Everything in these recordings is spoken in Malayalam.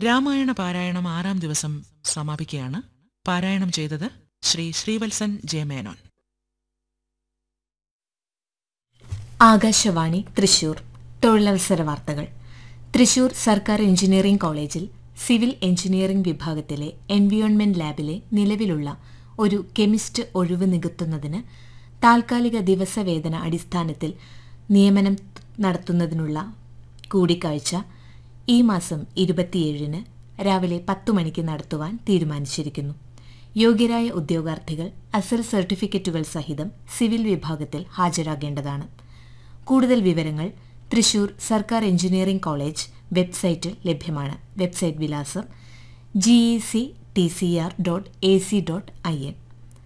രാമായണ പാരായണം ആറാം ദിവസം സമാപിക്കുകയാണ് പാരായണം ചെയ്തത് ശ്രീ ശ്രീവത്സൻ ജയമേനോൻ ആകാശവാണി തൃശൂർ തൊഴിലവസര വാർത്തകൾ തൃശൂർ സർക്കാർ എഞ്ചിനീയറിംഗ് കോളേജിൽ സിവിൽ എഞ്ചിനീയറിംഗ് വിഭാഗത്തിലെ എൻവിയോൺമെന്റ് ലാബിലെ നിലവിലുള്ള ഒരു കെമിസ്റ്റ് ഒഴിവ് നികത്തുന്നതിന് താൽക്കാലിക ദിവസവേതന അടിസ്ഥാനത്തിൽ നിയമനം നടത്തുന്നതിനുള്ള കൂടിക്കാഴ്ച ഈ മാസം ഇരുപത്തിയേഴിന് രാവിലെ പത്തു മണിക്ക് നടത്തുവാൻ തീരുമാനിച്ചിരിക്കുന്നു യോഗ്യരായ ഉദ്യോഗാർത്ഥികൾ അസൽ സർട്ടിഫിക്കറ്റുകൾ സഹിതം സിവിൽ വിഭാഗത്തിൽ ഹാജരാകേണ്ടതാണ് കൂടുതൽ വിവരങ്ങൾ തൃശൂർ സർക്കാർ എഞ്ചിനീയറിംഗ് കോളേജ് വെബ്സൈറ്റിൽ ലഭ്യമാണ് വെബ്സൈറ്റ് വിലാസം G E C T C R dot A C dot I N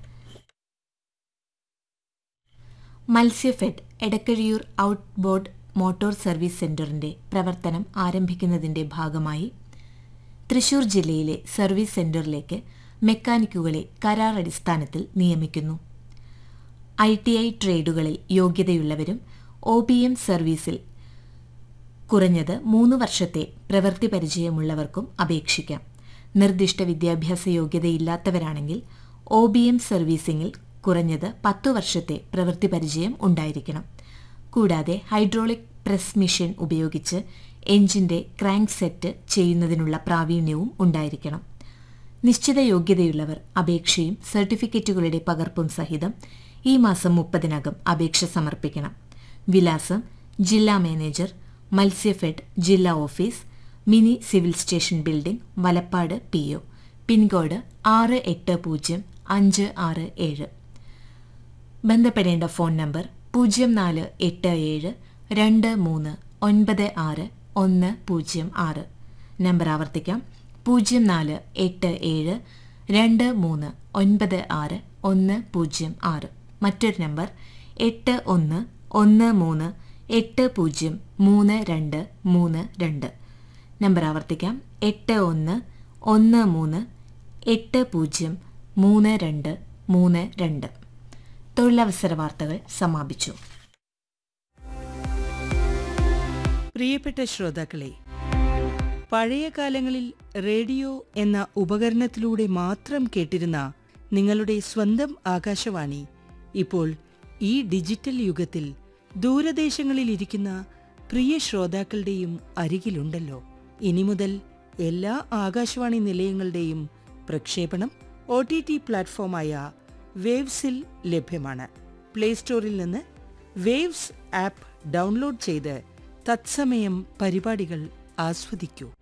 Matsyafed Edakkazhiyur outboard motor service സെന്ററിന്റെ പ്രവർത്തനം ആരംഭിക്കുന്നതിന്റെ ഭാഗമായി തൃശൂർ ജില്ലയിലെ സർവീസ് സെന്ററിലേക്ക് മെക്കാനിക്കുകളെ കരാർ അടിസ്ഥാനത്തിൽ നിയമിക്കുന്നു ഐ ടി ഐ ട്രേഡുകളിൽ യോഗ്യതയുള്ളവരും ഒ ബി എം സർവീസിൽ കുറഞ്ഞത് മൂന്ന് വർഷത്തെ പ്രവൃത്തി പരിചയമുള്ളവർക്കും അപേക്ഷിക്കാം നിർദ്ദിഷ്ട വിദ്യാഭ്യാസ യോഗ്യതയില്ലാത്തവരാണെങ്കിൽ ഒ ബി എം സർവീസിംഗിൽ കുറഞ്ഞത് പത്തു വർഷത്തെ പ്രവൃത്തി പരിചയം ഉണ്ടായിരിക്കണം കൂടാതെ ഹൈഡ്രോളിക് പ്രസ് മെഷീൻ ഉപയോഗിച്ച് എഞ്ചിന്റെ ക്രാങ്ക് സെറ്റ് ചെയ്യുന്നതിനുള്ള പ്രാവീണ്യവും ഉണ്ടായിരിക്കണം നിശ്ചിത യോഗ്യതയുള്ളവർ അപേക്ഷയും സർട്ടിഫിക്കറ്റുകളുടെ പകർപ്പും സഹിതം ഈ മാസം മുപ്പതിനകം അപേക്ഷ സമർപ്പിക്കണം വിലാസം ജില്ലാ മാനേജർ മത്സ്യഫെഡ് ജില്ലാ office mini civil station building Valappad P O pincode ആറ് എട്ട് പൂജ്യം അഞ്ച് ആറ് ഏഴ് ബന്ധപ്പെടേണ്ട ഫോൺ നമ്പർ പൂജ്യം നാല് എട്ട് ഏഴ് രണ്ട് മൂന്ന് ഒൻപത് ആറ് ഒന്ന് പൂജ്യം ആറ് നമ്പർ ആവർത്തിക്കാം പൂജ്യം നാല് എട്ട് ഏഴ് രണ്ട് മൂന്ന് ഒൻപത് ആറ് ഒന്ന് പൂജ്യം ആറ് മറ്റൊരു നമ്പർ എട്ട് ഒന്ന് ഒന്ന് മൂന്ന് എട്ട് പൂജ്യം മൂന്ന് രണ്ട് മൂന്ന് രണ്ട് നമ്പർ ആവർത്തിക്കാം എട്ട് ഒന്ന് ഒന്ന് മൂന്ന് എട്ട് പൂജ്യം മൂന്ന് രണ്ട് മൂന്ന് രണ്ട് തൊഴിലവസര വാർത്തകൾ സമാപിച്ചു പ്രിയപ്പെട്ട ശ്രോതാക്കളെ പഴയ കാലങ്ങളിൽ റേഡിയോ എന്ന ഉപകരണത്തിലൂടെ മാത്രം കേട്ടിരുന്ന നിങ്ങളുടെ സ്വന്തം ആകാശവാണി ഇപ്പോൾ ഈ ഡിജിറ്റൽ യുഗത്തിൽ ദൂരദേശങ്ങളിൽ ഇരിക്കുന്ന പ്രിയ ശ്രോതാക്കളുടെയും അരികിലുണ്ടല്ലോ ഇനി മുതൽ എല്ലാ ആകാശവാണി നിലയങ്ങളുടെയും പ്രക്ഷേപണം ഒ ടി ടി പ്ലാറ്റ്ഫോമായ വേവ്സിൽ ലഭ്യമാണ് പ്ലേ സ്റ്റോറിൽ നിന്ന് വേവ്സ് ആപ്പ് ഡൗൺലോഡ് ചെയ്ത് തത്സമയം പരിപാടികൾ ആസ്വദിക്കൂ